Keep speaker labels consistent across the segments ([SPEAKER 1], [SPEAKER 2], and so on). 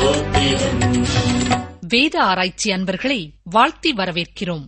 [SPEAKER 1] ஸ்தோத்திரம்
[SPEAKER 2] வேத ஆராய்ச்சி அன்பர்களை வாழ்த்தி வரவேற்கிறோம்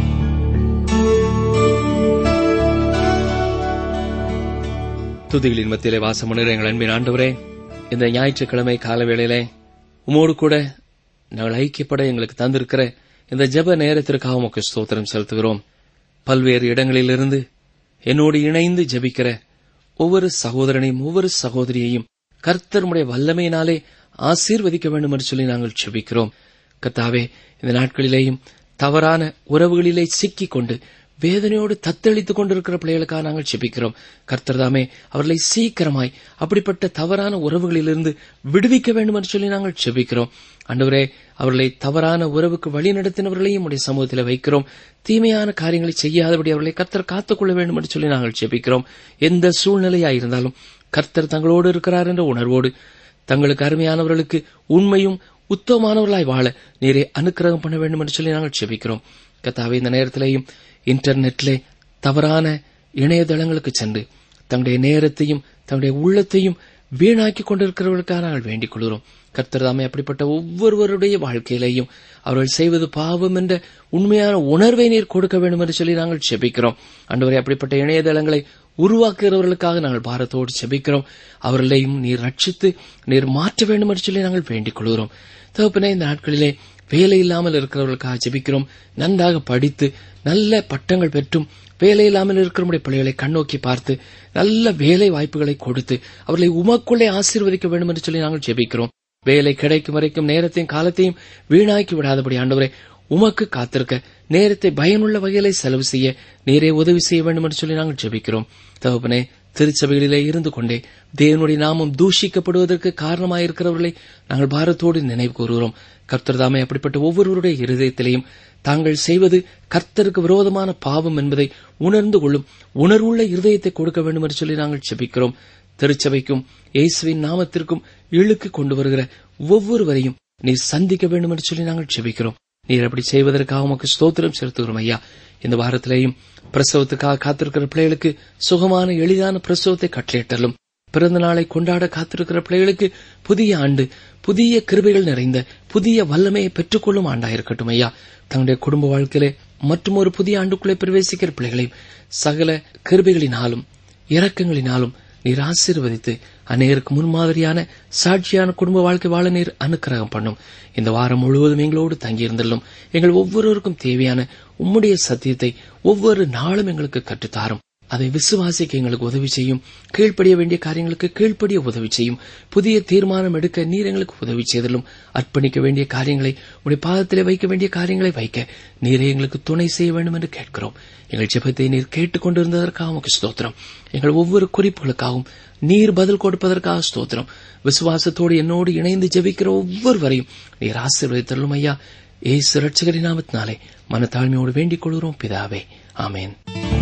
[SPEAKER 3] துதிகளின் மத்தியிலே வாசமுன்னிற எங்கள் அன்பின் ஆண்டவரே இந்த ஞாயிற்றுக்கிழமை காலவேளையிலே உமோடு கூட நாங்கள் ஐக்கியப்பட எங்களுக்கு தந்திருக்கிற இந்த ஜெப நேரத்திற்காக உமக்கு ஸ்தோத்திரம் செலுத்துகிறோம் பல்வேறு இடங்களிலிருந்து என்னோடு இணைந்து ஜெபிக்கிற ஒவ்வொரு சகோதரனையும் ஒவ்வொரு சகோதரியையும் கர்த்தருடைய வல்லமையினாலே ஆசீர்வதிக்க வேண்டும் என்று சொல்லி நாங்கள் ஜெபிக்கிறோம் கர்த்தாவே இந்த நாட்களிலேயும் தவறான உறவுகளிலே சிக்கிக் கொண்டு வேதனையோடு தத்தளித்துக் கொண்டிருக்கிற பிள்ளைகளுக்காக நாங்கள் ஜெபிக்கிறோம் கர்த்தர்தாமே அவர்களை சீக்கிரமாய் அப்படிப்பட்ட தவறான உறவுகளிலிருந்து விடுவிக்க வேண்டும் என்று சொல்லி நாங்கள் ஜெபிக்கிறோம் அன்றுவரே அவர்களை தவறான உறவுக்கு வழி நடத்தினவர்களையும் உடைய சமூகத்தில் வைக்கிறோம் தீமையான காரியங்களை செய்யாதபடி அவர்களை கர்த்தர் காத்துக்கொள்ள வேண்டும் என்று சொல்லி நாங்கள் ஜெபிக்கிறோம் எந்த சூழ்நிலையாயிருந்தாலும் கர்த்தர் தங்களோடு இருக்கிறார் என்ற உணர்வோடு தங்களுக்கு அருமையானவர்களுக்கு உண்மையும் உத்தமமானவர்களாய் வாழ நீரே அனுக்கிரகம் பண்ண வேண்டும் என்று சொல்லி நாங்கள் ஜெபிக்கிறோம் கத்தாவே இந்த நேரத்திலேயும் இன்டர்நெட்லே தவறான இணையதளங்களுக்கு சென்று தங்களுடைய நேரத்தையும் தங்களுடைய உள்ளத்தையும் வீணாக்கி கொண்டிருக்கிறவர்களுக்காக நாங்கள் வேண்டிக் கொள்கிறோம் கர்த்தர் தாமே அப்படிப்பட்ட ஒவ்வொருவருடைய வாழ்க்கையிலேயும் அவர்கள் செய்வது பாவம் என்ற உண்மையான உணர்வை நீர் கொடுக்க வேண்டும் என்று சொல்லி நாங்கள் செபிக்கிறோம் அன்றுவரை அப்படிப்பட்ட இணையதளங்களை உருவாக்குகிறவர்களுக்காக நாங்கள் பாரத்தோடு செபிக்கிறோம் அவர்களையும் நீர் ரட்சித்து நீர் மாற்ற வேண்டும் என்று சொல்லி நாங்கள் வேண்டிக் கொள்கிறோம் தகப்பனே இந்த நாட்களிலே வேலை இல்லாமல் இருக்கிறவர்களுக்காக ஜெபிக்கிறோம் நன்றாக படித்து நல்ல பட்டங்கள் பெற்றும் வேலை இல்லாமல் இருக்கிற பிள்ளைகளை கண்ணோக்கி பார்த்து நல்ல வேலை வாய்ப்புகளை கொடுத்து அவர்களை உமக்குள்ளே ஆசீர்வதிக்க வேண்டும் என்று சொல்லி நாங்கள் ஜெபிக்கிறோம் வேலை கிடைக்கும் வரைக்கும் நேரத்தையும் காலத்தையும் வீணாக்கி விடாதபடி ஆண்டவரே உமக்கு காத்திருக்க நேரத்தை பயனுள்ள வகையிலே செலவு செய்ய நேரே உதவி செய்ய வேண்டும் என்று சொல்லி நாங்கள் ஜெபிக்கிறோம் தகப்பனே திருச்சபைகளிலே இருந்து கொண்டே தேவனுடைய நாமம் தூஷிக்கப்படுவதற்கு காரணமாயிருக்கிறவர்களை நாங்கள் பாரத்தோடு நினைவு கூறுகிறோம் கர்த்தர்தாமே அப்படிப்பட்ட ஒவ்வொருவருடைய இருதயத்திலேயும் தாங்கள் செய்வது கர்த்தருக்கு விரோதமான பாவம் என்பதை உணர்ந்து கொள்ளும் உணர்வுள்ள இருதயத்தை கொடுக்க வேண்டும் என்று சொல்லி நாங்கள் செபிக்கிறோம் திருச்சபைக்கும் இயேசுவின் நாமத்திற்கும் இழுக்கு கொண்டு வருகிற ஒவ்வொருவரையும் நீர் சந்திக்க வேண்டும் என்று சொல்லி நாங்கள் செபிக்கிறோம் நீர் அப்படி செய்வதற்காக உமக்கு ஸ்தோத்திரம் செலுத்துகிறோம் ஐயா இந்த வாரத்திலேயும் பிரசவத்துக்காக காத்திருக்கிற பிள்ளைகளுக்கு சுகமான எளிதான பிரசவத்தை கட்டளையிட்டலும் பிறந்த நாளை கொண்டாட காத்திருக்கிற பிள்ளைகளுக்கு புதிய ஆண்டு புதிய கிருபைகள் நிறைந்த புதிய வல்லமையை பெற்றுக்கொள்ளும் ஆண்டாயிருக்கட்டும் ஐயா தங்களுடைய குடும்ப வாழ்க்கையிலே மற்றும் ஒரு புதிய ஆண்டுக்குள்ளே பிரவேசிக்கிற பிள்ளைகளையும் சகல கிருபைகளினாலும் இரக்கங்களினாலும் நீர் ஆசீர்வதித்து அநேருக்கு முன்மாதிரியான சாட்சியான குடும்ப வாழ்க்கை வாழ நீர் அனுக்கிரகம் பண்ணும் இந்த வாரம் முழுவதும் எங்களோடு தங்கியிருந்தள்ளும் எங்கள் ஒவ்வொருவருக்கும் தேவையான உம்முடைய சத்தியத்தை ஒவ்வொரு நாளும் எங்களுக்கு கற்றுத்தாரும் அதை விசுவாசிக்க எங்களுக்கு உதவி செய்யும் கீழ்ப்படிய வேண்டிய காரியங்களுக்கு கீழ்ப்படிய உதவி செய்யும் புதிய தீர்மானம் எடுக்க நீர் எங்களுக்கு உதவி செய்தலும் அர்ப்பணிக்க வேண்டிய காரியங்களை உடைய பாதத்திலே வைக்க வேண்டிய காரியங்களை வைக்க நீரே எங்களுக்கு துணை செய்ய வேண்டும் என்று கேட்கிறோம் எங்கள் ஜெபத்தை நீர் கேட்டுக்கொண்டிருந்ததற்காக உமக்கு ஸ்தோத்திரம் எங்கள் ஒவ்வொரு குறிப்புகளுக்காகவும் நீர் பதில் கொடுப்பதற்காக ஸ்தோத்திரம் விசுவாசத்தோடு என்னோடு இணைந்து ஜெபிக்கிற ஒவ்வொருவரையும் நீர் ஆசீர்வதித்தள்ளும் ஐயா ஏசு ரட்சகரின் நாமத்தினாலே மனத்தாழ்மையோடு வேண்டிக் கொள்கிறோம் பிதாவே ஆமேன்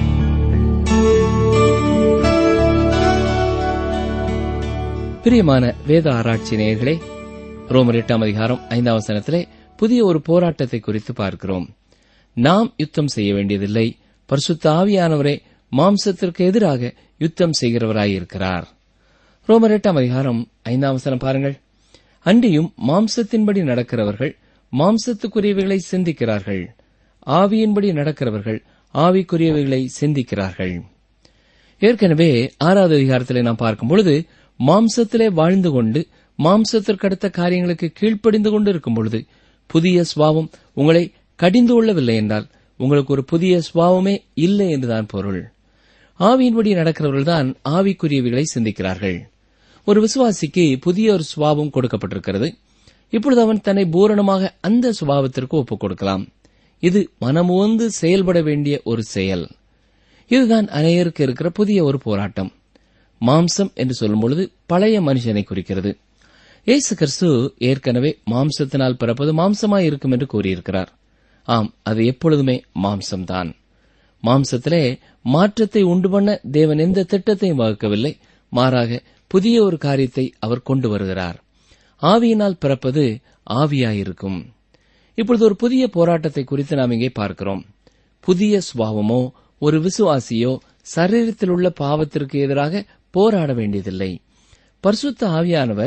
[SPEAKER 3] பிரியமான வேத ஆராய்ச்சி நேயர்களே ரோமர் எட்டாம் அதிகாரம் ஐந்தாம் வசனத்திலே புதிய ஒரு போராட்டத்தை குறித்து பார்க்கிறோம் நாம் யுத்தம் செய்ய வேண்டியதில்லை பரிசுத்த ஆவியானவரே மாம்சத்திற்கு எதிராக யுத்தம் செய்கிறவராயிருக்கிறார் ரோமர் எட்டாம் அதிகாரம் ஐந்தாம் வசனம் பாருங்கள் அன்றியும் மாம்சத்தின்படி நடக்கிறவர்கள் மாம்சத்துக்குரியவைகளை சிந்திக்கிறார்கள் ஆவியின்படி நடக்கிறவர்கள் ஆவிக்குரியவைகளை சிந்திக்கிறார்கள் ஏற்கனவே ஆறாவது அதிகாரத்திலே நாம் பார்க்கும் பொழுது மாம்சத்திலே வாழ்ந்து கொண்டு மாம்சத்திற்கடுத்த காரியங்களுக்கு கீழ்ப்படிந்து கொண்டு இருக்கும் பொழுது புதிய சுவாவம் உங்களை கடிந்து கொள்ளவில்லை என்றால் உங்களுக்கு ஒரு புதிய சுவாவமே இல்லை என்றுதான் பொருள் ஆவியின்படி நடக்கிறவர்கள்தான் ஆவிக்குரியவைகளை சிந்திக்கிறார்கள் ஒரு விசுவாசிக்கு புதிய ஒரு சுவாவம் கொடுக்கப்பட்டிருக்கிறது இப்பொழுது அவன் தன்னை பூரணமாக அந்த சுபாவத்திற்கு ஒப்புக் கொடுக்கலாம் இது மனமுவந்து செயல்பட வேண்டிய ஒரு செயல் இதுதான் அநேகருக்கு இருக்கிற புதிய ஒரு போராட்டம் மாம்சம் என்று சொல்லும் பொழுது பழைய மனுஷனை குறிக்கிறது இயேசு கிறிஸ்து ஏற்கனவே மாம்சத்தினால் பிறப்பது மாம்சமாய் இருக்கும் என்று கூறியிருக்கிறார் ஆம் அது எப்பொழுதுமே மாம்சம்தான் மாம்சத்திலே மாற்றத்தை உண்டு பண்ண தேவன் எந்த திட்டத்தையும் வகுக்கவில்லை மாறாக புதிய ஒரு காரியத்தை அவர் கொண்டு வருகிறார் ஆவியினால் பிறப்பது ஆவியாயிருக்கும் இப்பொழுது ஒரு புதிய போராட்டத்தை குறித்து நாம் இங்கே பார்க்கிறோம் புதிய சுபாவமோ ஒரு விசுவாசியோ சரீரத்தில் உள்ள பாவத்திற்கு எதிராக போராட வேண்டியதில்லை பரிசுத்த ஆவியானவர்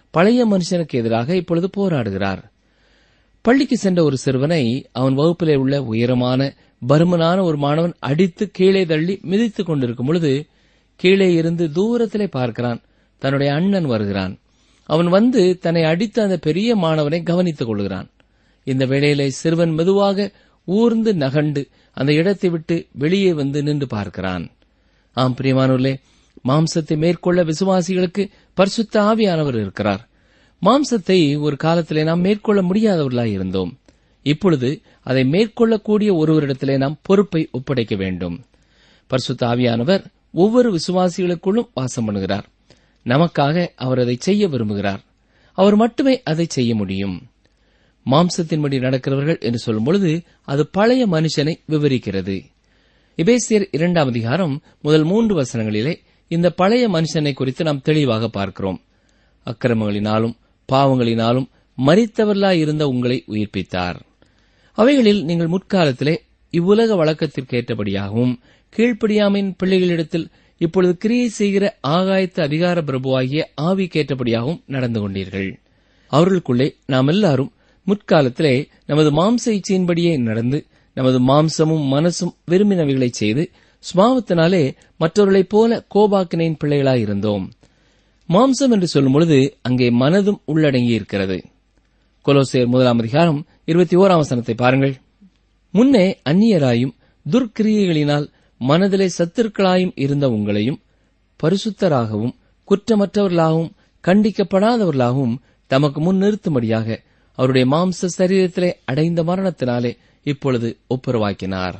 [SPEAKER 3] பழைய மனுஷனுக்கு எதிராக இப்பொழுது போராடுகிறார் பள்ளிக்கு சென்ற ஒரு சிறுவனை அவன் வகுப்பிலே உள்ள உயரமான பருமனான ஒரு மாணவன் அடித்து கீழே தள்ளி மிதித்துக் கொண்டிருக்கும் பொழுது கீழே இருந்து தூரத்திலே பார்க்கிறான் தன்னுடைய அண்ணன் வருகிறான் அவன் வந்து தன்னை அடித்த அந்த பெரிய மாணவனை கவனித்துக் கொள்கிறான் இந்த வேளையிலே சிறுவன் மெதுவாக ஊர்ந்து நகண்டு அந்த இடத்தை விட்டு வெளியே வந்து நின்று பார்க்கிறான் ஆம் பிரியமானவர்களே மாம்சத்தை மேற்கொள்ள விசுவாசிகளுக்கு பரிசுத்த ஆவியானவர் இருக்கிறார் மாம்சத்தை ஒரு காலத்திலே நாம் மேற்கொள்ள முடியாதவர்களாய் இருந்தோம் இப்பொழுது அதை மேற்கொள்ளக்கூடிய ஒருவரிடத்திலே நாம் பொறுப்பை ஒப்படைக்க வேண்டும் பரிசுத்த ஆவியானவர் ஒவ்வொரு விசுவாசிகளுக்குள்ளும் வாசம் பண்ணுகிறார் நமக்காக அவர் அதை செய்ய விரும்புகிறார் அவர் மட்டுமே அதை செய்ய முடியும் மாம்சத்தின்படி நடக்கிறவர்கள் என்று சொல்லும் பொழுது அது பழைய மனுஷனை விவரிக்கிறது எபேசியர் இரண்டாம் அதிகாரம் முதல் மூன்று வசனங்களிலே இந்த பழைய மனுஷனை குறித்து நாம் தெளிவாக பார்க்கிறோம் அக்கிரமங்களினாலும் பாவங்களினாலும் மறித்தவர்களாய் இருந்த உங்களை உயிர்ப்பித்தார் அவைகளில் நீங்கள் முற்காலத்திலே இவ்வுலக வழக்கத்திற்கேற்றபடியாகவும் கீழ்ப்படியாமையின் பிள்ளைகளிடத்தில் இப்பொழுது கிரியை செய்கிற ஆகாயத்து அதிகார பிரபுவாகிய ஆவிக்கேற்றபடியாகவும் நடந்து கொண்டீர்கள் அவர்களுக்குள்ளே நாம் எல்லாரும் முற்காலத்திலே நமது மாம்ச இச்சையின்படியே நடந்து நமது மாம்சமும் மனசும் விரும்பினவைகளை செய்து சுபாவத்தினாலே மற்றவர்களைப் போல கோபாக்கினையின் பிள்ளைகளாயிருந்தோம் மாம்சம் என்று சொல்லும் பொழுது அங்கே மனதும் உள்ளடங்கி இருக்கிறது கொலோசேர் முதலாம் அதிகாரம் இருபத்தி ஓராம் வசனத்தை பாருங்கள் முன்னே அந்நியராயும் துர்க்கிரியைகளினால் மனதிலே சத்துருக்களாயும் இருந்த உங்களையும் பரிசுத்தராகவும் குற்றமற்றவர்களாகவும் கண்டிக்கப்படாதவர்களாகவும் தமக்கு முன் நிறுத்தும்படியாக அவருடைய மாம்ச சரீரத்திலே அடைந்த மரணத்தினாலே இப்பொழுது ஒப்புரவாக்கினார்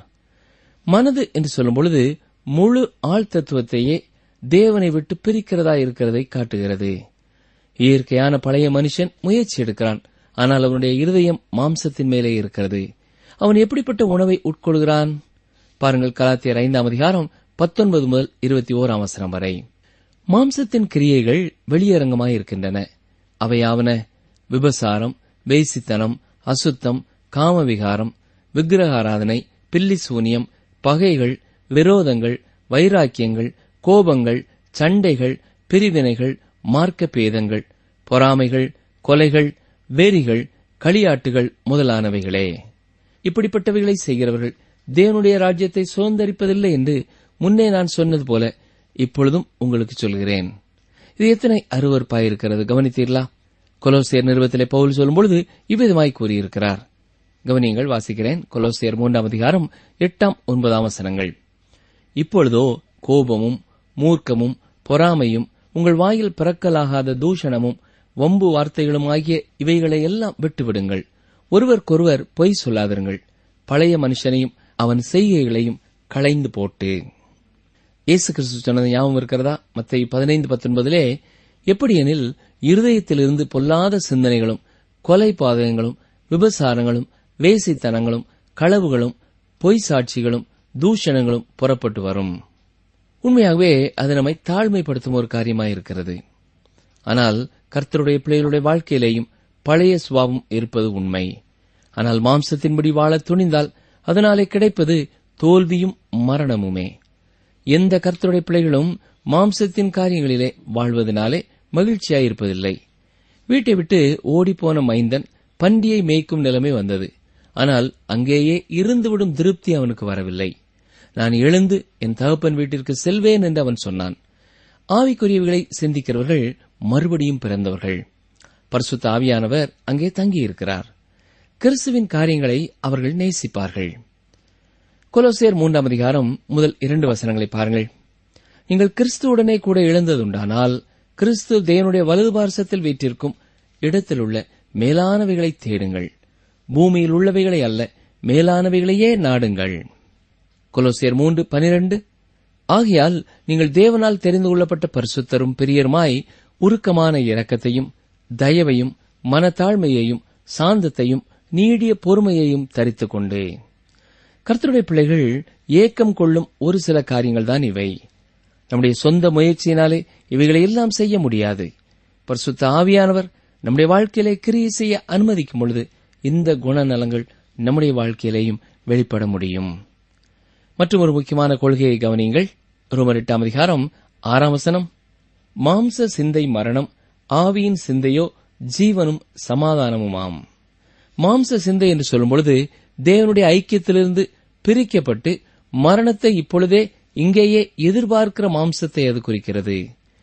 [SPEAKER 3] மனது என்று சொல்லும் பொழுது முழு ஆள் தத்துவத்தையே தேவனை விட்டு பிரிக்கிறதா இருக்கிறதை காட்டுகிறது இயற்கையான பழைய மனுஷன் முயற்சி எடுக்கிறான் ஆனால் அவனுடைய இருதயம் மாம்சத்தின் மேலே இருக்கிறது அவன் எப்படிப்பட்ட உணவை உட்கொள்கிறான் பாருங்கள் கலாத்தியர் ஐந்தாம் அதிகாரம் பத்தொன்பது முதல் இருபத்தி ஓராம் வசனம் வரை மாம்சத்தின் கிரியைகள் வெளியரங்கமாயிருக்கின்றன அவையாவன விபசாரம் வேசித்தனம் அசுத்தம் காமவிகாரம் விக்கிரகாராதனை பில்லி சூனியம் பகைகள் விரோதங்கள் வைராக்கியங்கள் கோபங்கள் சண்டைகள் பிரிவினைகள் மார்க்க பேதங்கள் பொறாமைகள் கொலைகள் வெறிகள் களியாட்டுகள் முதலானவைகளே இப்படிப்பட்டவைகளை செய்கிறவர்கள் தேவனுடைய ராஜ்யத்தை சுதந்திரிப்பதில்லை என்று முன்னே நான் சொன்னது போல இப்பொழுதும் உங்களுக்கு சொல்கிறேன் இது எத்தனை அருவறுப்பாயிருக்கிறது கவனித்தீர்களா கொலோசியர் நிறுவத்திலே பவுல் சொல்லும்பொழுது இவ்விதமாய் கூறியிருக்கிறார் கவனியங்கள் வாசிக்கிறேன் கொலோசியர் மூன்றாம் அதிகாரம் எட்டாம் ஒன்பதாம் வசனங்கள் இப்பொழுதோ கோபமும் மூர்க்கமும் பொறாமையும் உங்கள் வாயில் பிறக்கலாகாத தூஷணமும் வம்பு வார்த்தைகளும் ஆகிய இவைகளை எல்லாம் விட்டுவிடுங்கள் ஒருவருக்கொருவர் பொய் சொல்லாதிருங்கள் பழைய மனுஷனையும் அவன் செய்கைகளையும் களைந்து போட்டு இயேசு கிறிஸ்து சொன்னது ஞாபகம் இருக்கிறதா மத்திய பதினைந்து பத்தொன்பதிலே எப்படியெனில் இருதயத்திலிருந்து பொல்லாத சிந்தனைகளும் கொலை பாதகங்களும் விபசாரங்களும் வேசித்தனங்களும் களவுகளும் பொய் சாட்சிகளும் தூஷணங்களும் புறப்பட்டு வரும் உண்மையாகவே அது நம்மை தாழ்மைப்படுத்தும் ஒரு காரியமாயிருக்கிறது ஆனால் கர்த்தருடைய பிள்ளைகளுடைய வாழ்க்கையிலேயும் பழைய சுபாவம் இருப்பது உண்மை ஆனால் மாம்சத்தின்படி வாழ துணிந்தால் அதனாலே கிடைப்பது தோல்வியும் மரணமுமே எந்த கர்த்தருடைய பிள்ளைகளும் மாம்சத்தின் காரியங்களிலே வாழ்வதனாலே மகிழ்ச்சியாயிருப்பதில்லை வீட்டை விட்டு ஓடிப்போன மைந்தன் பண்டியை மேய்க்கும் நிலைமை வந்தது ஆனால் அங்கேயே இருந்துவிடும் திருப்தி அவனுக்கு வரவில்லை நான் எழுந்து என் தகப்பன் வீட்டிற்கு செல்வேன் என்று அவன் சொன்னான் ஆவிக்குரியவைகளை சிந்திக்கிறவர்கள் மறுபடியும் பிறந்தவர்கள் பரிசுத்த ஆவியானவர் அங்கே தங்கியிருக்கிறார் கிறிஸ்துவின் காரியங்களை அவர்கள் நேசிப்பார்கள் கொலோசியர் மூன்றாம் அதிகாரம் முதல் இரண்டு வசனங்களை பாருங்கள் நீங்கள் கிறிஸ்துவுடனே கூட எழுந்ததுண்டானால் கிறிஸ்து தேவனுடைய வலது பார்சத்தில் வீற்றிருக்கும் இடத்தில் உள்ள மேலானவைகளை தேடுங்கள் பூமியில் உள்ளவைகளை அல்ல மேலானவைகளையே நாடுங்கள் கொலோசியர் மூன்று பனிரெண்டு ஆகையால் நீங்கள் தேவனால் தெரிந்து கொள்ளப்பட்ட பரிசுத்தரும் பெரியருமாய் உருக்கமான இரக்கத்தையும் தயவையும் மனத்தாழ்மையையும் சாந்தத்தையும் நீடிய பொறுமையையும் தரித்துக் கொண்டு கர்த்தருடைய பிள்ளைகள் ஏக்கம் கொள்ளும் ஒரு சில காரியங்கள் தான் இவை நம்முடைய சொந்த முயற்சியினாலே இவைகளை எல்லாம் செய்ய முடியாது பரிசுத்த ஆவியானவர் நம்முடைய வாழ்க்கையிலே கிரியை செய்ய அனுமதிக்கும் பொழுது இந்த குணநலங்கள் நம்முடைய வாழ்க்கையிலேயும் வெளிப்பட முடியும் மற்றும் ஒரு முக்கியமான கொள்கையை கவனியுங்கள் ரோமர் எட்டாம் அதிகாரம் ஆறாம் வசனம் மாம்ச சிந்தை மரணம் ஆவியின் சிந்தையோ ஜீவனும் சமாதானமுமாம் மாம்ச சிந்தை என்று சொல்லும் பொழுது தேவனுடைய ஐக்கியத்திலிருந்து பிரிக்கப்பட்டு மரணத்தை இப்பொழுதே இங்கேயே எதிர்பார்க்கிற மாம்சத்தை அது குறிக்கிறது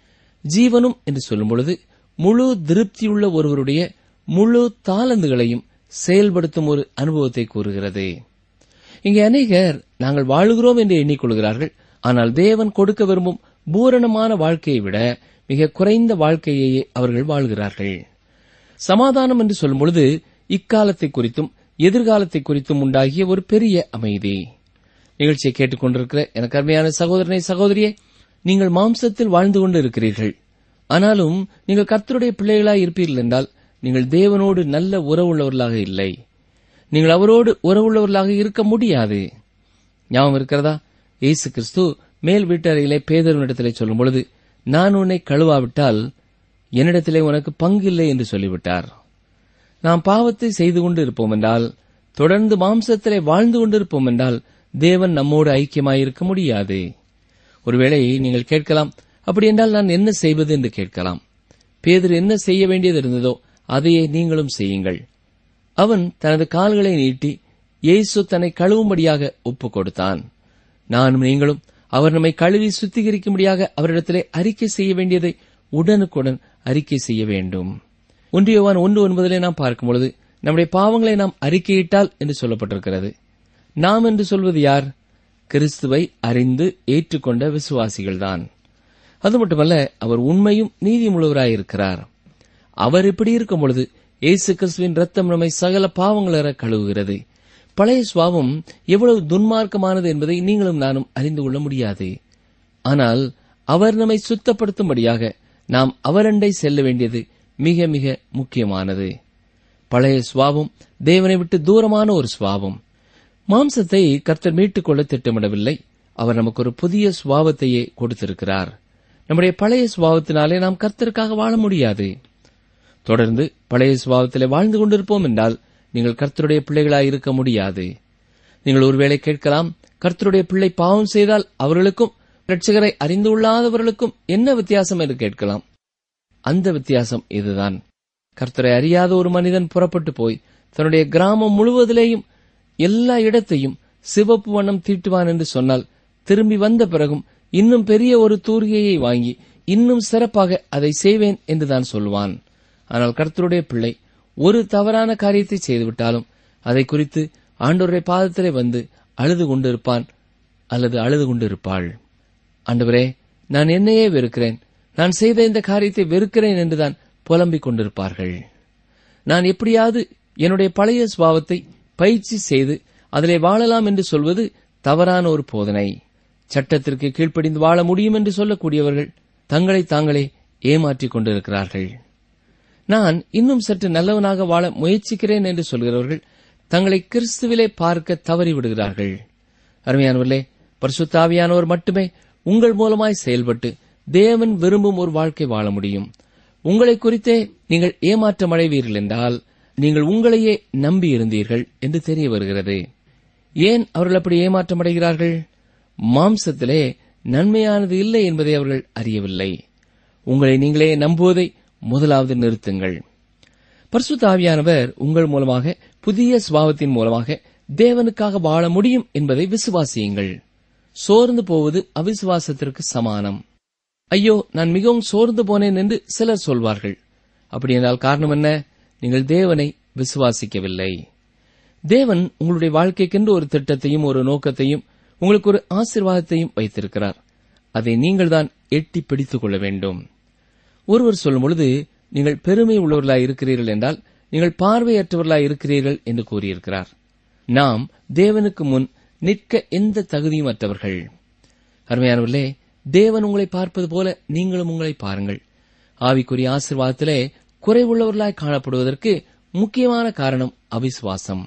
[SPEAKER 3] ஜீவனும் என்று சொல்லும் பொழுது முழு திருப்தியுள்ள ஒருவருடைய முழு தாளந்துகளையும் செயல்படுத்தும் ஒரு அனுபவத்தை கூறுகிறது இங்கே அநேகர் நாங்கள் வாழுகிறோம் என்று எண்ணிக்கொள்கிறார்கள் ஆனால் தேவன் கொடுக்க விரும்பும் பூரணமான வாழ்க்கையை விட மிக குறைந்த வாழ்க்கையையே அவர்கள் வாழ்கிறார்கள் சமாதானம் என்று சொல்லும் பொழுது இக்காலத்தை குறித்தும் எதிர்காலத்தை குறித்தும் உண்டாகிய ஒரு பெரிய அமைதி நிகழ்ச்சியை கேட்டுக்கொண்டிருக்கிற எனக்கு அருமையான சகோதரனை சகோதரியே நீங்கள் மாம்சத்தில் வாழ்ந்து கொண்டு இருக்கிறீர்கள் ஆனாலும் நீங்கள் கர்த்தருடைய பிள்ளைகளாய் இருப்பீர்கள் என்றால் நீங்கள் தேவனோடு நல்ல உறவுள்ளவர்களாக இல்லை நீங்கள் அவரோடு உறவுள்ளவர்களாக இருக்க முடியாது ஞாபகம் இருக்கிறதா இயேசு கிறிஸ்து மேல் வீட்டறையிலே பேதருவனிடத்திலே சொல்லும் பொழுது நான் உன்னை கழுவாவிட்டால் என்னிடத்திலே உனக்கு பங்கில்லை என்று சொல்லிவிட்டார் நாம் பாவத்தை செய்து கொண்டு இருப்போம் என்றால் தொடர்ந்து மாம்சத்திலே வாழ்ந்து கொண்டிருப்போம் என்றால் தேவன் நம்மோடு ஐக்கியமாயிருக்க முடியாது ஒருவேளை நீங்கள் கேட்கலாம் அப்படி என்றால் நான் என்ன செய்வது என்று கேட்கலாம் பேதர் என்ன செய்ய வேண்டியது இருந்ததோ அதையே நீங்களும் செய்யுங்கள் அவன் தனது கால்களை நீட்டி இயேசு தன்னை கழுவும்படியாக ஒப்புக் கொடுத்தான் நானும் நீங்களும் அவர் நம்மை கழுவி சுத்திகரிக்கும்படியாக அவரிடத்திலே அறிக்கை செய்ய வேண்டியதை உடனுக்குடன் அறிக்கை செய்ய வேண்டும் ஒன்றியவான் ஒன்று ஒன்பதிலே நாம் பார்க்கும் பொழுது நம்முடைய பாவங்களை நாம் அறிக்கையிட்டால் என்று சொல்லப்பட்டிருக்கிறது நாம் என்று சொல்வது யார் கிறிஸ்துவை அறிந்து ஏற்றுக்கொண்ட விசுவாசிகள்தான் அது மட்டுமல்ல அவர் உண்மையும் நீதிமுள்ளவராயிருக்கிறார் அவர் இப்படி இருக்கும் பொழுது இயேசு கிறிஸ்துவின் ரத்தம் நம்மை சகல பாவங்களற கழுவுகிறது பழைய சுவாவம் எவ்வளவு துன்மார்க்கமானது என்பதை நீங்களும் நானும் அறிந்து கொள்ள முடியாது ஆனால் அவர் நம்மை சுத்தப்படுத்தும்படியாக நாம் அவரண்டை செல்ல வேண்டியது மிக மிக முக்கியமானது பழைய சுவாவம் தேவனை விட்டு தூரமான ஒரு சுவாவம் மாம்சத்தை கர்த்தர் மீட்டுக் கொள்ள திட்டமிடவில்லை அவர் நமக்கு ஒரு புதிய சுவாவத்தையே கொடுத்திருக்கிறார் நம்முடைய பழைய சுவாவத்தினாலே நாம் கர்த்தருக்காக வாழ முடியாது தொடர்ந்து பழைய சுபாவத்திலே வாழ்ந்து கொண்டிருப்போம் என்றால் நீங்கள் கர்த்தருடைய பிள்ளைகளாய் இருக்க முடியாது நீங்கள் ஒருவேளை கேட்கலாம் கர்த்தருடைய பிள்ளை பாவம் செய்தால் அவர்களுக்கும் இரட்சகரை அறிந்து கொள்ளாதவர்களுக்கும் என்ன வித்தியாசம் என்று கேட்கலாம் அந்த வித்தியாசம் இதுதான் கர்த்தரை அறியாத ஒரு மனிதன் புறப்பட்டு போய் தன்னுடைய கிராமம் முழுவதிலேயும் எல்லா இடத்தையும் சிவப்பு வண்ணம் தீட்டுவான் என்று சொன்னால் திரும்பி வந்த பிறகும் இன்னும் பெரிய ஒரு தூரிகையை வாங்கி இன்னும் சிறப்பாக அதை செய்வேன் என்றுதான் சொல்வான் ஆனால் கர்த்தருடைய பிள்ளை ஒரு தவறான காரியத்தை செய்துவிட்டாலும் அதை குறித்து ஆண்டோருடைய பாதத்திலே வந்து அழுது கொண்டிருப்பான் அல்லது அழுது கொண்டிருப்பாள் ஆண்டவரே நான் என்னையே வெறுக்கிறேன் நான் செய்த இந்த காரியத்தை வெறுக்கிறேன் என்றுதான் புலம்பிக் கொண்டிருப்பார்கள் நான் எப்படியாவது என்னுடைய பழைய சுபாவத்தை பயிற்சி செய்து அதிலே வாழலாம் என்று சொல்வது தவறான ஒரு போதனை சட்டத்திற்கு கீழ்ப்படிந்து வாழ முடியும் என்று சொல்லக்கூடியவர்கள் தங்களை தாங்களே ஏமாற்றிக் கொண்டிருக்கிறார்கள் நான் இன்னும் சற்று நல்லவனாக வாழ முயற்சிக்கிறேன் என்று சொல்கிறவர்கள் தங்களை கிறிஸ்துவிலே பார்க்க தவறிவிடுகிறார்கள் அருமையானவர்களே பரிசுத்தாவியானவர் மட்டுமே உங்கள் மூலமாய் செயல்பட்டு தேவன் விரும்பும் ஒரு வாழ்க்கை வாழ முடியும் உங்களை குறித்தே நீங்கள் ஏமாற்றம் அடைவீர்கள் என்றால் நீங்கள் உங்களையே நம்பி இருந்தீர்கள் என்று தெரிய வருகிறது ஏன் அவர்கள் அப்படி ஏமாற்றம் அடைகிறார்கள் மாம்சத்திலே நன்மையானது இல்லை என்பதை அவர்கள் அறியவில்லை உங்களை நீங்களே நம்புவதை முதலாவது நிறுத்துங்கள் பரிசுத்த ஆவியானவர் உங்கள் மூலமாக புதிய சுபாவத்தின் மூலமாக தேவனுக்காக வாழ முடியும் என்பதை விசுவாசியுங்கள் சோர்ந்து போவது அவிசுவாசத்திற்கு சமானம் ஐயோ நான் மிகவும் சோர்ந்து போனேன் என்று சிலர் சொல்வார்கள் அப்படி என்றால் காரணம் என்ன நீங்கள் தேவனை விசுவாசிக்கவில்லை தேவன் உங்களுடைய வாழ்க்கைக்கென்று ஒரு திட்டத்தையும் ஒரு நோக்கத்தையும் உங்களுக்கு ஒரு ஆசீர்வாதத்தையும் வைத்திருக்கிறார் அதை நீங்கள்தான் எட்டி பிடித்துக் கொள்ள வேண்டும் ஒருவர் சொல்லும் பொழுது நீங்கள் பெருமை உள்ளவர்களாய் இருக்கிறீர்கள் என்றால் நீங்கள் பார்வையற்றவர்களாய் இருக்கிறீர்கள் என்று கூறியிருக்கிறார் நாம் தேவனுக்கு முன் நிற்க எந்த தகுதியும் அற்றவர்கள் அருமையானவர்களே தேவன் உங்களை பார்ப்பது போல நீங்களும் உங்களை பாருங்கள் ஆவிக்குரிய ஆசீர்வாதத்திலே குறைவுள்ளவர்களாய் காணப்படுவதற்கு முக்கியமான காரணம் அவிசுவாசம்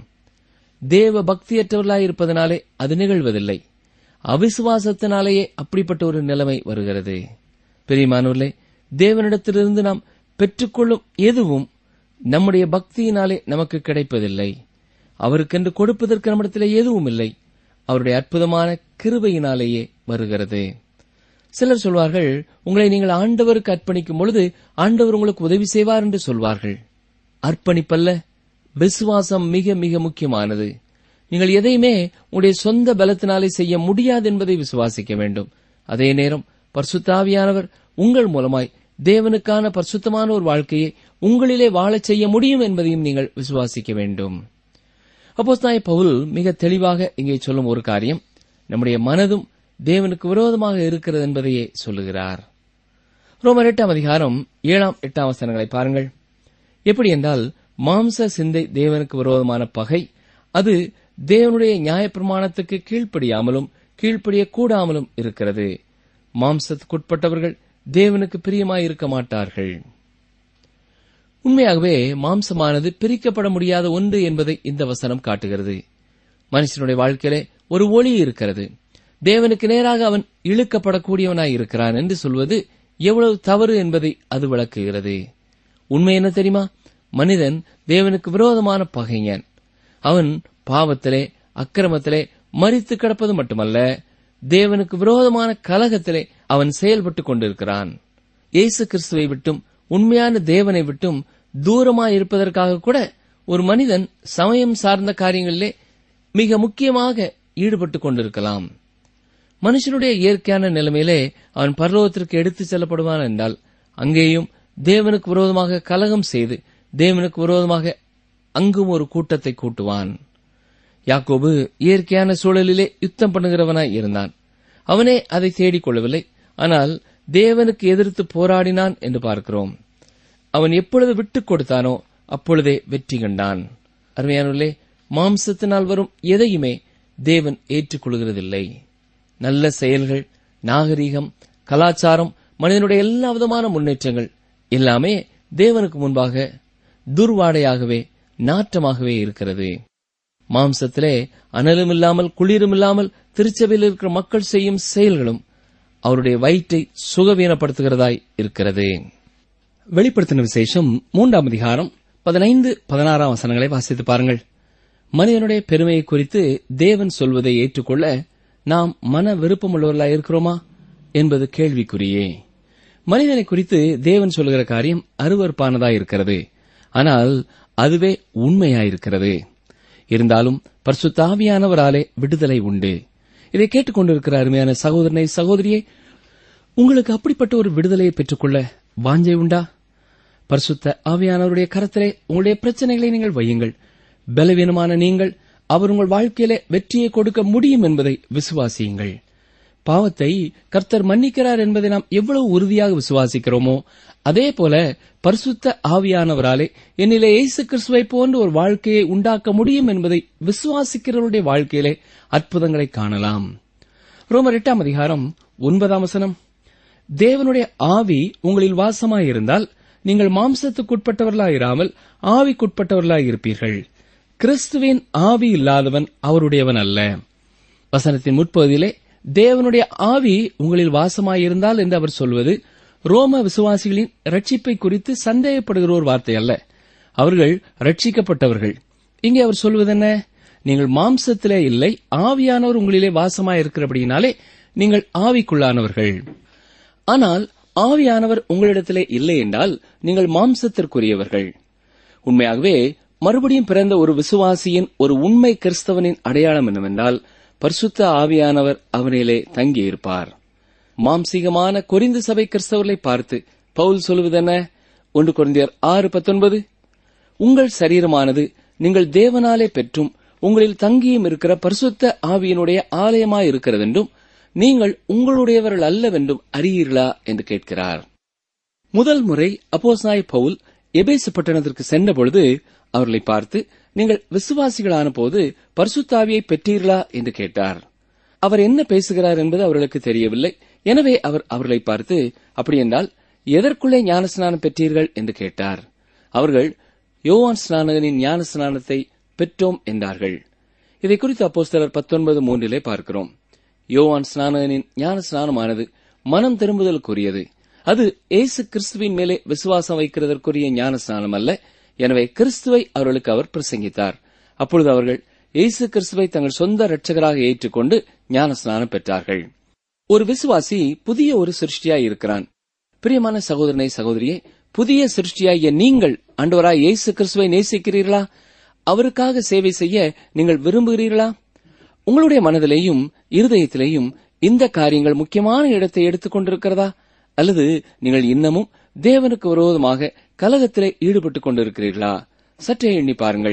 [SPEAKER 3] தேவ பக்தியற்றவர்களாய் இருப்பதனாலே அது நிகழ்வதில்லை அவிசுவாசத்தினாலேயே அப்படிப்பட்ட ஒரு நிலைமை வருகிறது பெரியமானவர்களே தேவனிடத்திலிருந்து நாம் பெற்றுக்கொள்ளும் எதுவும் நம்முடைய பக்தியினாலே நமக்கு கிடைப்பதில்லை அவருக்கென்று கொடுப்பதற்கு நம்மிடத்திலே எதுவும் இல்லை அவருடைய அற்புதமான கிருபையினாலேயே வருகிறது சிலர் சொல்வார்கள் உங்களை நீங்கள் ஆண்டவருக்கு அர்ப்பணிக்கும் பொழுது ஆண்டவர் உங்களுக்கு உதவி செய்வார் என்று சொல்வார்கள் அர்ப்பணிப்பல்ல விசுவாசம் மிக மிக முக்கியமானது நீங்கள் எதையுமே உங்களுடைய சொந்த பலத்தினாலே செய்ய முடியாது என்பதை விசுவாசிக்க வேண்டும் அதே நேரம் பரிசுத்தாவியானவர் உங்கள் மூலமாய் தேவனுக்கான பரிசுத்தமான ஒரு வாழ்க்கையை உங்களிலே வாழச் செய்ய முடியும் என்பதையும் நீங்கள் விசுவாசிக்க வேண்டும் அப்போஸ்தாய பவுல் மிக தெளிவாக இங்கே சொல்லும் ஒரு காரியம் நம்முடைய மனதும் தேவனுக்கு விரோதமாக இருக்கிறது என்பதையே சொல்லுகிறார் ரோமர் எட்டாம் அதிகாரம் ஏழாம் எட்டாம் வசனங்களை பாருங்கள் எப்படி என்றால் மாம்ச சிந்தை தேவனுக்கு விரோதமான பகை அது தேவனுடைய நியாயப்பிரமாணத்துக்கு கீழ்ப்படியாமலும் கீழ்ப்படியக்கூடாமலும் இருக்கிறது மாம்சத்துக்குட்பட்டவர்கள் தேவனுக்கு பிரியமாயிருக்க மாட்டார்கள் உண்மையாகவே மாம்சமானது பிரிக்கப்பட முடியாத ஒன்று என்பதை இந்த வசனம் காட்டுகிறது மனுஷனுடைய வாழ்க்கையிலே ஒரு ஒளி இருக்கிறது தேவனுக்கு நேராக அவன் இழுக்கப்படக்கூடியவனாய் இருக்கிறான் என்று சொல்வது எவ்வளவு தவறு என்பதை அது விளக்குகிறது உண்மை என்ன தெரியுமா மனிதன் தேவனுக்கு விரோதமான பகைஞன் அவன் பாவத்திலே அக்கிரமத்திலே மறித்து கிடப்பது மட்டுமல்ல தேவனுக்கு விரோதமான கலகத்திலே அவன் செயல்பட்டுக் கொண்டிருக்கிறான் இயேசு கிறிஸ்துவை விட்டும் உண்மையான தேவனை விட்டும் தூரமாயிருப்பதற்காக கூட ஒரு மனிதன் சமயம் சார்ந்த காரியங்களிலே மிக முக்கியமாக ஈடுபட்டுக் கொண்டிருக்கலாம் மனுஷனுடைய இயற்கையான நிலைமையிலே அவன் பரலோகத்திற்கு எடுத்துச் செல்லப்படுவான் என்றால் அங்கேயும் தேவனுக்கு விரோதமாக கலகம் செய்து தேவனுக்கு விரோதமாக அங்கும் ஒரு கூட்டத்தை கூட்டுவான் யாக்கோபு இயற்கையான சூழலிலே யுத்தம் பண்ணுகிறவனாய் இருந்தான் அவனே அதை தேடிக் கொள்ளவில்லை ஆனால் தேவனுக்கு எதிர்த்து போராடினான் என்று பார்க்கிறோம் அவன் எப்பொழுது விட்டுக் கொடுத்தானோ அப்பொழுதே வெற்றி கண்டான் அருமையானவர்களே மாம்சத்தினால் வரும் எதையுமே தேவன் ஏற்றுக்கொள்கிறதில்லை நல்ல செயல்கள் நாகரீகம் கலாச்சாரம் மனிதனுடைய எல்லா விதமான முன்னேற்றங்கள் எல்லாமே தேவனுக்கு முன்பாக துர்வாடையாகவே நாற்றமாகவே இருக்கிறது மாம்சத்திலே அனலும் இல்லாமல் குளிரும் இல்லாமல் திருச்சபையில் இருக்கிற மக்கள் செய்யும் செயல்களும் அவருடைய வயிற்றை சுகவீனப்படுத்துகிறதாய் இருக்கிறது வெளிப்படுத்தின விசேஷம் மூன்றாம் அதிகாரம் பதினைந்து பதினாறாம் வசனங்களை வாசித்து பாருங்கள் மனிதனுடைய பெருமையை குறித்து தேவன் சொல்வதை ஏற்றுக்கொள்ள நாம் மன விருப்பமுள்ளவர்களாய் இருக்கிறோமா என்பது கேள்விக்குறியே மனிதனை குறித்து தேவன் சொல்லுகிற காரியம் அருவறுப்பானதாய் இருக்கிறது ஆனால் அதுவே உண்மையாயிருக்கிறது இருந்தாலும் பரிசுத்தாவியானவராலே விடுதலை உண்டு இதை கேட்டுக்கொண்டிருக்கிற அருமையான சகோதரனை சகோதரியை உங்களுக்கு அப்படிப்பட்ட ஒரு விடுதலையை பெற்றுக்கொள்ள வாஞ்சை உண்டா பரிசுத்த ஆவியானவருடைய கரத்திலே உங்களுடைய பிரச்சனைகளை நீங்கள் வையுங்கள் பலவீனமான நீங்கள் அவர் உங்கள் வாழ்க்கையிலே வெற்றியை கொடுக்க முடியும் என்பதை விசுவாசியுங்கள் பாவத்தை கர்த்தர் மன்னிக்கிறார் என்பதை நாம் எவ்வளவு உறுதியாக விசுவாசிக்கிறோமோ அதே போல பரிசுத்த ஆவியானவராலே என்னிலே இயேசு கிறிஸ்துவை போன்ற ஒரு வாழ்க்கையை உண்டாக்க முடியும் என்பதை விசுவாசிக்கிறவருடைய வாழ்க்கையிலே அற்புதங்களை காணலாம் ரோமர் எட்டாம் அதிகாரம் ஒன்பதாம் வசனம் தேவனுடைய ஆவி உங்களில் வாசமாயிருந்தால் நீங்கள் மாம்சத்துக்குட்பட்டவர்களாயிராமல் ஆவிக்குட்பட்டவர்களாய் இருப்பீர்கள் கிறிஸ்துவின் ஆவி இல்லாதவன் அவருடையவன் அல்ல வசனத்தின் முற்பகுதியிலே தேவனுடைய ஆவி உங்களில் வாசமாயிருந்தால் என்று அவர் சொல்வது ரோம விசுவாசிகளின் ரட்சிப்பை குறித்து சந்தேகப்படுகிற ஒரு வார்த்தை அல்ல அவர்கள் ரட்சிக்கப்பட்டவர்கள் இங்கே அவர் சொல்வதென்ன நீங்கள் மாம்சத்திலே இல்லை ஆவியானவர் உங்களிலே வாசமாயிருக்கிறபடியினாலே நீங்கள் ஆவிக்குள்ளானவர்கள் ஆனால் ஆவியானவர் உங்களிடத்திலே இல்லை என்றால் நீங்கள் மாம்சத்திற்குரியவர்கள் உண்மையாகவே மறுபடியும் பிறந்த ஒரு விசுவாசியின் ஒரு உண்மை கிறிஸ்தவனின் அடையாளம் என்னவென்றால் பரிசுத்த ஆவியானவர் அவனிலே தங்கியிருப்பார் மாம்சீகமான கொரிந்து சபை கிறிஸ்தவர்களை பார்த்து பவுல் சொல்லுவதென்ன ஒன்று குறைந்தியர் ஆறு பத்தொன்பது உங்கள் சரீரமானது நீங்கள் தேவனாலே பெற்றும் உங்களில் தங்கியும் இருக்கிற பரிசுத்த ஆவியினுடைய ஆலயமாயிருக்கிறதென்றும் நீங்கள் உங்களுடையவர்கள் அல்லவென்றும் அறியீர்களா என்று கேட்கிறார் முதல் முறை அப்போஸ்நாய் பவுல் எபேசு பட்டணத்திற்கு சென்றபொழுது அவர்களை பார்த்து நீங்கள் விசுவாசிகளான போது பரிசுத்தாவியை பெற்றீர்களா என்று கேட்டார் அவர் என்ன பேசுகிறார் என்பது அவர்களுக்கு தெரியவில்லை எனவே அவர் அவர்களை பார்த்து அப்படியென்றால் எதற்குள்ளே ஞானஸ்நானம் பெற்றீர்கள் என்று கேட்டார் அவர்கள் யோவான் ஸ்நானகனின் ஞான ஸ்நானத்தை பெற்றோம் என்றார்கள் இதை குறித்து அப்போஸ்தலர் பத்தொன்பது மூன்றிலே பார்க்கிறோம் யோவான் ஸ்நானகனின் ஞான ஸ்நானமானது மனம் திரும்புதலுக்குரியது அது ஏசு கிறிஸ்துவின் மேலே விசுவாசம் வைக்கிறதற்குரிய ஞான ஸ்நானம் அல்ல எனவே கிறிஸ்துவை அவர்களுக்கு அவர் பிரசங்கித்தார் அப்பொழுது அவர்கள் இயேசு கிறிஸ்துவை தங்கள் சொந்த இரட்சகராக ஏற்றுக்கொண்டு ஞான ஸ்நானம் பெற்றார்கள் ஒரு விசுவாசி புதிய ஒரு சிருஷ்டியாய் இருக்கிறான் பிரியமான சகோதரனை சகோதரியே புதிய சிருஷ்டியாகிய நீங்கள் ஆண்டவராய் இயேசு கிறிஸ்துவை நேசிக்கிறீர்களா அவருக்காக சேவை செய்ய நீங்கள் விரும்புகிறீர்களா உங்களுடைய மனதிலேயும் இருதயத்திலேயும் இந்த காரியங்கள் முக்கியமான இடத்தை எடுத்துக் கொண்டிருக்கிறதா அல்லது நீங்கள் இன்னமும் தேவனுக்கு விரோதமாக கலகத்திலே ஈடுபட்டுக் கொண்டிருக்கிறீர்களா சற்றே எண்ணி பாருங்கள்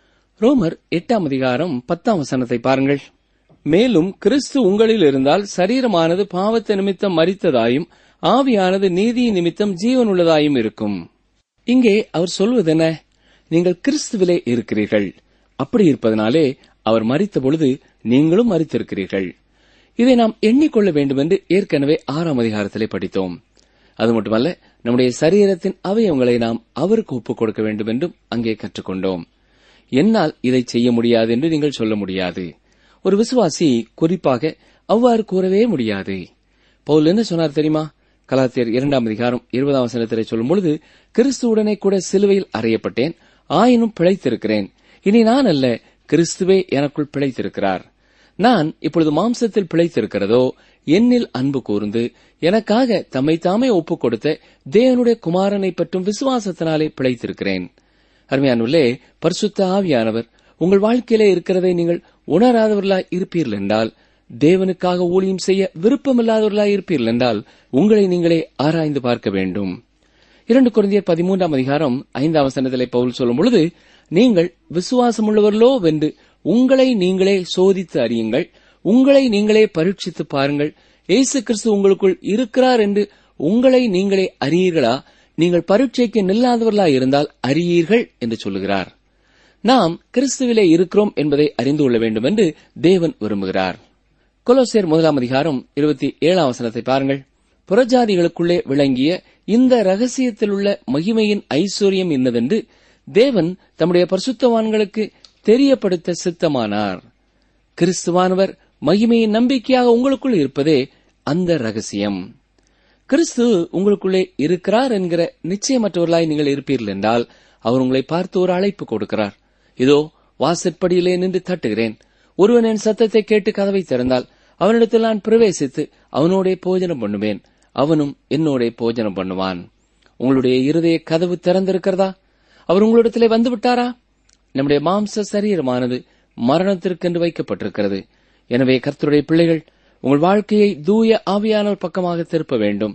[SPEAKER 3] ரோமர் எட்டாம் அதிகாரம் பத்தாம் வசனத்தை பாருங்கள் மேலும் கிறிஸ்து உங்களில் இருந்தால் சரீரமானது பாவத்த நிமித்தம் மரித்ததாயும் ஆவியானது நீதி நிமித்தம் ஜீவனுள்ளதாயும் இருக்கும் இங்கே அவர் சொல்வதென்ன நீங்கள் கிறிஸ்துவிலே இருக்கிறீர்கள் அப்படி இருப்பதனாலே அவர் மரித்த பொழுது நீங்களும் மரித்திருக்கிறீர்கள் இதை நாம் எண்ணிக்கொள்ள வேண்டும் என்று ஏற்கனவே ஆறாம் அதிகாரத்திலே படித்தோம் அது மட்டுமல்ல நம்முடைய சரீரத்தின் அவயவங்களை நாம் அவருக்கு ஒப்புக் கொடுக்க வேண்டும் என்றும் அங்கே கற்றுக்கொண்டோம் என்னால் இதை செய்ய முடியாது என்று நீங்கள் சொல்ல முடியாது ஒரு விசுவாசி குறிப்பாக அவ்வாறு கூறவே முடியாது பவுல் என்ன சொன்னார் தெரியுமா கலாத்தியர் இரண்டாம் அதிகாரம் இருபதாம் வசனத்திலே சொல்லும் பொழுது கிறிஸ்துவுடனே கூட சிலுவையில் அறையப்பட்டேன் ஆயினும் பிழைத்திருக்கிறேன் இனி நான் அல்ல கிறிஸ்துவே எனக்குள் பிழைத்திருக்கிறார் நான் இப்பொழுது மாம்சத்தில் பிழைத்திருக்கிறதோ என்னில் அன்பு கூர்ந்து எனக்காக தம்மை தாமே ஒப்புக் கொடுத்த தேவனுடைய குமாரனை பற்றும் விசுவாசத்தினாலே பிழைத்திருக்கிறேன் அருமையானுள்ளே பரிசுத்த ஆவியானவர் உங்கள் வாழ்க்கையிலே இருக்கிறதை நீங்கள் உணராதவர்களாய் இருப்பீர்கள் என்றால் தேவனுக்காக ஊழியம் செய்ய விருப்பமில்லாதவர்களாய் இருப்பீர்கள் என்றால் உங்களை நீங்களே ஆராய்ந்து பார்க்க வேண்டும் இரண்டு குழந்தையர் பதிமூன்றாம் அதிகாரம் ஐந்தாம் வசனத்திலே பவுல் சொல்லும் பொழுது நீங்கள் விசுவாசமுள்ளவர்களோ வென்று உங்களை நீங்களே சோதித்து அறியுங்கள் உங்களை நீங்களே பரீட்சித்து பாருங்கள் இயேசு கிறிஸ்து உங்களுக்குள் இருக்கிறார் என்று உங்களை நீங்களே அறியீர்களா நீங்கள் பரீட்சைக்கு நில்லாதவர்களாய் இருந்தால் அறியீர்கள் என்று சொல்லுகிறார் நாம் கிறிஸ்துவிலே இருக்கிறோம் என்பதை அறிந்து கொள்ள வேண்டும் என்று தேவன் விரும்புகிறார் கொலோசியர் முதலாம் அதிகாரம் இருபத்தி ஏழாம் வசனத்தை பாருங்கள் புறஜாதிகளுக்குள்ளே விளங்கிய இந்த ரகசியத்தில் உள்ள மகிமையின் ஐஸ்வர்யம் இன்னதென்று தேவன் தம்முடைய பரிசுத்தவான்களுக்கு தெரியப்படுத்த சித்தமானார் கிறிஸ்துவானவர் மகிமையின் நம்பிக்கையாக உங்களுக்குள் இருப்பதே அந்த ரகசியம் கிறிஸ்து உங்களுக்குள்ளே இருக்கிறார் என்கிற நிச்சயமற்றவர்களாய் நீங்கள் இருப்பீர்கள் என்றால் அவர் உங்களை பார்த்து ஒரு அழைப்பு கொடுக்கிறார் இதோ வாசற்படியிலே நின்று தட்டுகிறேன் ஒருவன் என் சத்தத்தை கேட்டு கதவை திறந்தால் அவனிடத்தில் நான் பிரவேசித்து அவனோடே போஜனம் பண்ணுவேன் அவனும் என்னோட போஜனம் பண்ணுவான் உங்களுடைய இருதய கதவு திறந்திருக்கிறதா அவர் உங்களிடத்திலே வந்து விட்டாரா நம்முடைய மாம்ச சரீரமானது மரணத்திற்கென்று வைக்கப்பட்டிருக்கிறது எனவே கர்த்தருடைய பிள்ளைகள் உங்கள் வாழ்க்கையை தூய ஆவியானவர் பக்கமாக திருப்ப வேண்டும்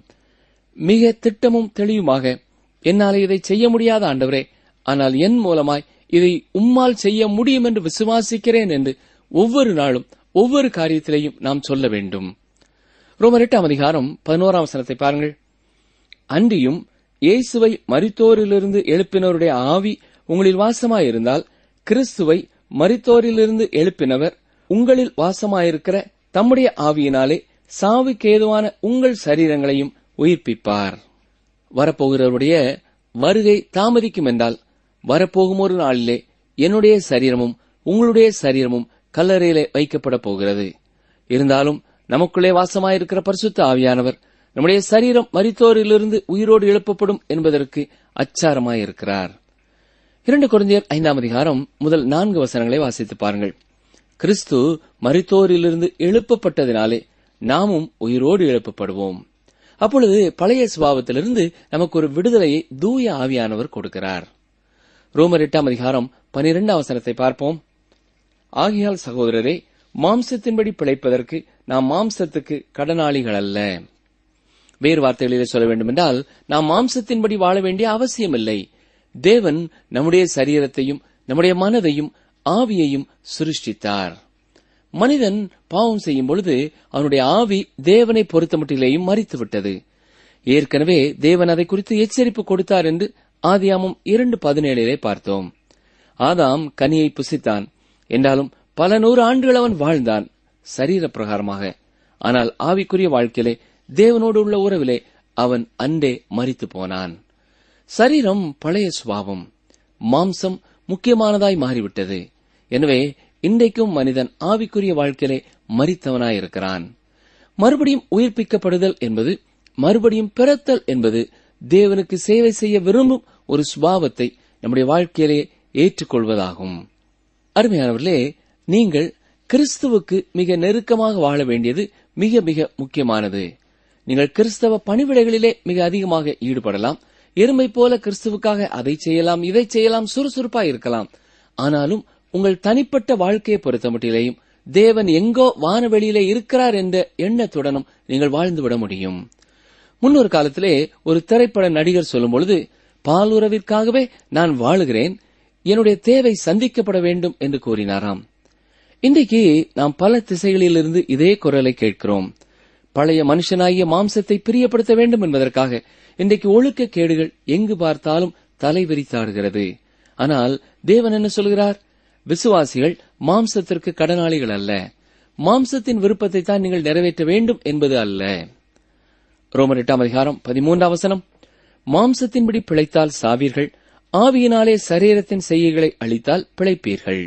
[SPEAKER 3] மிக திட்டமும் தெளிவுமாக என்னால் இதை செய்ய முடியாத ஆண்டவரே ஆனால் என் மூலமாய் இதை உம்மால் செய்ய முடியும் என்று விசுவாசிக்கிறேன் என்று ஒவ்வொரு நாளும் ஒவ்வொரு காரியத்திலையும் நாம் சொல்ல வேண்டும் ரோமர் எட்டாம் அதிகாரம் பதினோராம் வசனத்தை பாருங்கள் அன்றியும் இயேசுவை மரித்தோரிலிருந்து எழுப்பினவருடைய ஆவி உங்களில் வாசமாயிருந்தால் கிறிஸ்துவை மரித்தோரிலிருந்து எழுப்பினவர் உங்களில் வாசமாயிருக்கிற தம்முடைய ஆவியினாலே சாவுக்கு ஏதுவான உங்கள் சரீரங்களையும் உயிர்ப்பிப்பார் வரப்போகிறவருடைய வருகை தாமதிக்கும் என்றால் வரப்போகும் ஒரு நாளிலே என்னுடைய சரீரமும் உங்களுடைய சரீரமும் கல்லறையிலே வைக்கப்பட போகிறது இருந்தாலும் நமக்குள்ளே வாசமாயிருக்கிற பரிசுத்த ஆவியானவர் நம்முடைய சரீரம் மரித்தோரிலிருந்து உயிரோடு எழுப்பப்படும் என்பதற்கு அச்சாரமாயிருக்கிறார் இரண்டு குழந்தையர் ஐந்தாம் அதிகாரம் முதல் நான்கு வசனங்களை வாசித்து பாருங்கள் கிறிஸ்து மரித்தோரிலிருந்து எழுப்பப்பட்டதினாலே நாமும் உயிரோடு எழுப்பப்படுவோம் அப்பொழுது பழைய சுபாவத்திலிருந்து நமக்கு ஒரு விடுதலையை தூய ஆவியானவர் கொடுக்கிறார் ரோமர் எட்டாம் அதிகாரம் பனிரெண்டாம் வசனத்தை பார்ப்போம் ஆகியால் சகோதரரே மாம்சத்தின்படி பிழைப்பதற்கு நாம் மாம்சத்துக்கு கடனாளிகள் அல்ல வேறு வார்த்தைகளிலே சொல்ல வேண்டுமென்றால் நாம் மாம்சத்தின்படி வாழ வேண்டிய அவசியமில்லை தேவன் நம்முடைய சரீரத்தையும் நம்முடைய மனதையும் ஆவியையும் சிருஷ்டித்தார் மனிதன் பாவம் செய்யும் பொழுது அவனுடைய ஆவி தேவனை பொறுத்தமட்டிலேயும் மறித்துவிட்டது ஏற்கனவே தேவன் அதை குறித்து எச்சரிப்பு கொடுத்தார் என்று ஆதியாமம் இரண்டு பதினேழிலே பார்த்தோம் ஆதாம் கனியை புசித்தான் என்றாலும் பல நூறு ஆண்டுகள் அவன் வாழ்ந்தான் சரீர பிரகாரமாக ஆனால் ஆவிக்குரிய வாழ்க்கையிலே தேவனோடு உள்ள உறவிலே அவன் அண்டே மறித்து போனான் சரீரம் பழைய சுபாவம் மாம்சம் முக்கியமானதாய் மாறிவிட்டது எனவே இன்றைக்கும் மனிதன் ஆவிக்குரிய வாழ்க்கையிலே மறித்தவனாயிருக்கிறான் மறுபடியும் உயிர்ப்பிக்கப்படுதல் என்பது மறுபடியும் பிறத்தல் என்பது தேவனுக்கு சேவை செய்ய விரும்பும் ஒரு சுபாவத்தை நம்முடைய வாழ்க்கையிலே ஏற்றுக்கொள்வதாகும் அருமையானவர்களே நீங்கள் கிறிஸ்துவுக்கு மிக நெருக்கமாக வாழ வேண்டியது மிக மிக முக்கியமானது நீங்கள் கிறிஸ்தவ பணிவிடைகளிலே மிக அதிகமாக ஈடுபடலாம் எருமை போல கிறிஸ்துவுக்காக அதை செய்யலாம் இதை செய்யலாம் சுறுசுறுப்பாய் இருக்கலாம் ஆனாலும் உங்கள் தனிப்பட்ட வாழ்க்கையை பொறுத்தமட்டிலேயும் தேவன் எங்கோ வானவெளியிலே இருக்கிறார் என்ற எண்ணத்துடனும் நீங்கள் வாழ்ந்துவிட முடியும் முன்னொரு காலத்திலே ஒரு திரைப்பட நடிகர் சொல்லும் பொழுது பாலுறவிற்காகவே நான் வாழுகிறேன் என்னுடைய தேவை சந்திக்கப்பட வேண்டும் என்று கூறினாராம் இன்றைக்கு நாம் பல திசைகளிலிருந்து இதே குரலை கேட்கிறோம் பழைய மனுஷனாகிய மாம்சத்தை பிரியப்படுத்த வேண்டும் என்பதற்காக இன்றைக்கு ஒழுக்க கேடுகள் எங்கு பார்த்தாலும் தலை விரித்தாடுகிறது ஆனால் தேவன் என்ன சொல்கிறார் விசுவாசிகள் மாம்சத்திற்கு கடனாளிகள் அல்ல மாம்சத்தின் விருப்பத்தை தான் நீங்கள் நிறைவேற்ற வேண்டும் என்பது அல்ல ரோமர் எட்டாம் அதிகாரம் பதிமூன்றாம் வசனம் மாம்சத்தின்படி பிழைத்தால் சாவீர்கள் ஆவியினாலே சரீரத்தின் செய்கைகளை அளித்தால் பிழைப்பீர்கள்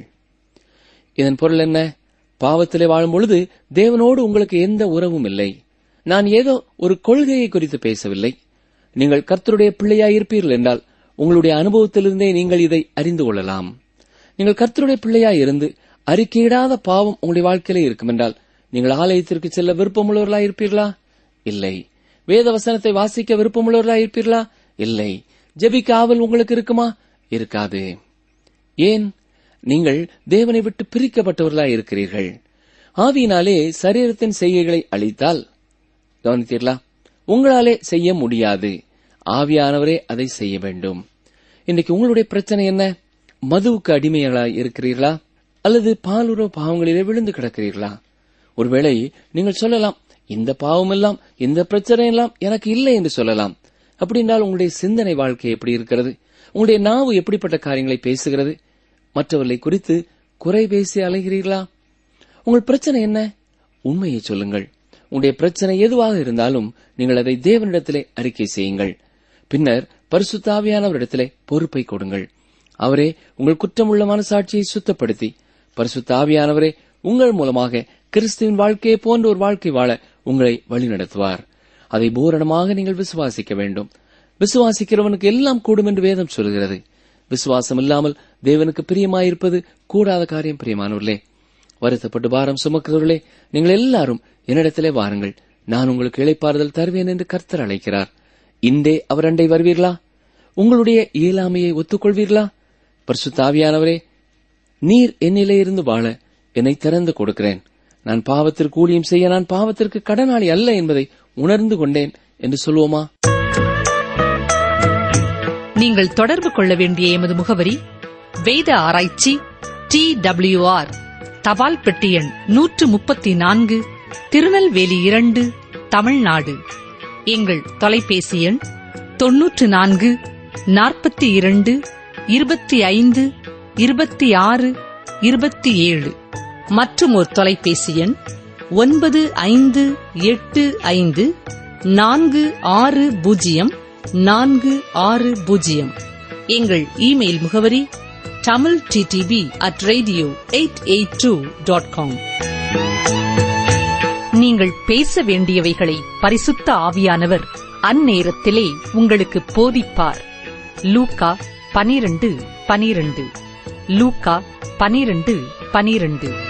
[SPEAKER 3] இதன் பொருள் என்ன பாவத்திலே வாழும் பொழுது தேவனோடு உங்களுக்கு எந்த உறவும் இல்லை நான் ஏதோ ஒரு கொள்கையை குறித்து பேசவில்லை நீங்கள் கர்த்தருடைய பிள்ளையாய் இருப்பீர்கள் என்றால் உங்களுடைய அனுபவத்திலிருந்தே நீங்கள் இதை அறிந்து கொள்ளலாம் நீங்கள் கர்த்தருடைய பிள்ளையாய் இருந்து அறிக்கையிடாத பாவம் உங்களுடைய வாழ்க்கையிலே இருக்கும் என்றால் நீங்கள் ஆலயத்திற்கு செல்ல விருப்பமுள்ளவர்களாய் இருப்பீர்களா இல்லை வேத வசனத்தை வாசிக்க விருப்பமுள்ளவர்களாய் இருப்பீர்களா இல்லை ஜெபிக்க ஆவல் உங்களுக்கு இருக்குமா இருக்காது ஏன் நீங்கள் தேவனை விட்டு பிரிக்கப்பட்டவர்களாய் இருக்கிறீர்கள் ஆவியினாலே சரீரத்தின் செய்கைகளை அளித்தால் கவனித்தீர்களா உங்களாலே செய்ய முடியாது ஆவியானவரே அதை செய்ய வேண்டும் இன்னைக்கு உங்களுடைய பிரச்சனை என்ன மதுவுக்கு அடிமைகளாய் இருக்கிறீர்களா அல்லது பாலுறவு பாவங்களிலே விழுந்து கிடக்கிறீர்களா ஒருவேளை நீங்கள் சொல்லலாம் இந்த பாவம் எல்லாம் இந்த பிரச்சனை எல்லாம் எனக்கு இல்லை என்று சொல்லலாம் அப்படி என்றால் உங்களுடைய சிந்தனை வாழ்க்கை எப்படி இருக்கிறது உங்களுடைய நாவு எப்படிப்பட்ட காரியங்களை பேசுகிறது மற்றவர்களை குறித்து குறை பேசி அலைகிறீர்களா உங்கள் பிரச்சனை என்ன உண்மையை சொல்லுங்கள் உங்களுடைய பிரச்சனை எதுவாக இருந்தாலும் நீங்கள் அதை தேவனிடத்திலே அறிக்கை செய்யுங்கள் பின்னர் பரிசுத்தாவியானவரிடத்திலே பொறுப்பை கொடுங்கள் அவரே உங்கள் குற்றமுள்ள மனசாட்சியை சுத்தப்படுத்தி பரிசுத்தாவியானவரே உங்கள் மூலமாக கிறிஸ்துவின் வாழ்க்கையை போன்ற ஒரு வாழ்க்கை வாழ உங்களை வழிநடத்துவார் அதை பூரணமாக நீங்கள் விசுவாசிக்க வேண்டும் விசுவாசிக்கிறவனுக்கு எல்லாம் கூடும் என்று வேதம் சொல்கிறது விசுவாசம் இல்லாமல் தேவனுக்கு பிரியமாயிருப்பது கூடாத காரியம் பிரியமானவர்களே வருத்தப்பட்டு பாரம் சுமக்கிறவர்களே நீங்கள் எல்லாரும் என்னிடத்திலே வாருங்கள் நான் உங்களுக்கு இளைப்பாறுதல் தருவேன் என்று கர்த்தர் அழைக்கிறார் இன்றே அவர் அண்டை வருவீர்களா உங்களுடைய இயலாமையை ஒத்துக்கொள்வீர்களா பரிசுத்தாவியானவரே நீர் என்னிலே இருந்து வாழ என்னை திறந்து கொடுக்கிறேன் நான் பாவத்திற்கு ஊழியம் செய்ய நான் பாவத்திற்கு கடனாளி அல்ல என்பதை உணர்ந்து கொண்டேன் என்று சொல்லுவோமா
[SPEAKER 2] நீங்கள் தொடர்பு கொள்ள வேண்டிய எமது முகவரி வேத ஆராய்ச்சி டி ஆர் தபால் பெட்டி எண் நூற்று முப்பத்தி நான்கு திருநெல்வேலி இரண்டு தமிழ்நாடு எங்கள் தொலைபேசி எண் தொன்னூற்று நான்கு நாற்பத்தி இரண்டு இருபத்தி ஐந்து இருபத்தி ஆறு இருபத்தி ஏழு மற்றும் ஒரு தொலைபேசி எண் ஒன்பது ஐந்து எட்டு ஐந்து நான்கு ஆறு பூஜ்ஜியம் நான்கு ஆறு பூஜ்ஜியம் எங்கள் இமெயில் முகவரி Tamil TDP at radio eight eight two dot com நீங்கள் பேச வேண்டியவைகளை பரிசுத்த ஆவியானவர் அந்நேரத்திலே உங்களுக்கு போதிப்பார் லூக்கா பனிரண்டு பனிரண்டு லூக்கா பனிரண்டு பனிரண்டு